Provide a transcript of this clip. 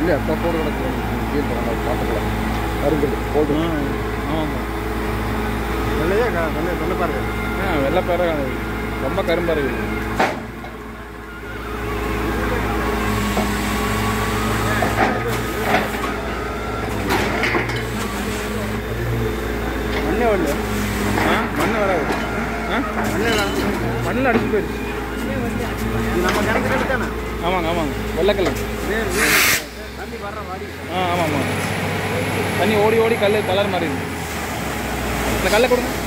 தண்ணி அட்டத்தோடு கிடக்கு கீழே பார்த்துக்கலாம் அருங்கல் போடு ஆமாம் வெள்ளையா வெள்ளை வெள்ளை பாருங்க ஆ வெள்ளைப்பாறை ரொம்ப கரும்பாறை இருக்குது மண்ணே வரல ஆ மண்ணு வராது ஆ மண்ணில் அடிச்சு போயிடுச்சு நம்ம கிணத்து தானே ஆமாங்க ஆமாங்க வெள்ளைக்கல் தண்ணி வர்ற வாடி ஆ ஆமாம் ஆமாம் தண்ணி ஓடி ஓடி கல் கலர் மாதிரி இருக்கு இந்த கல்லை கொடுங்க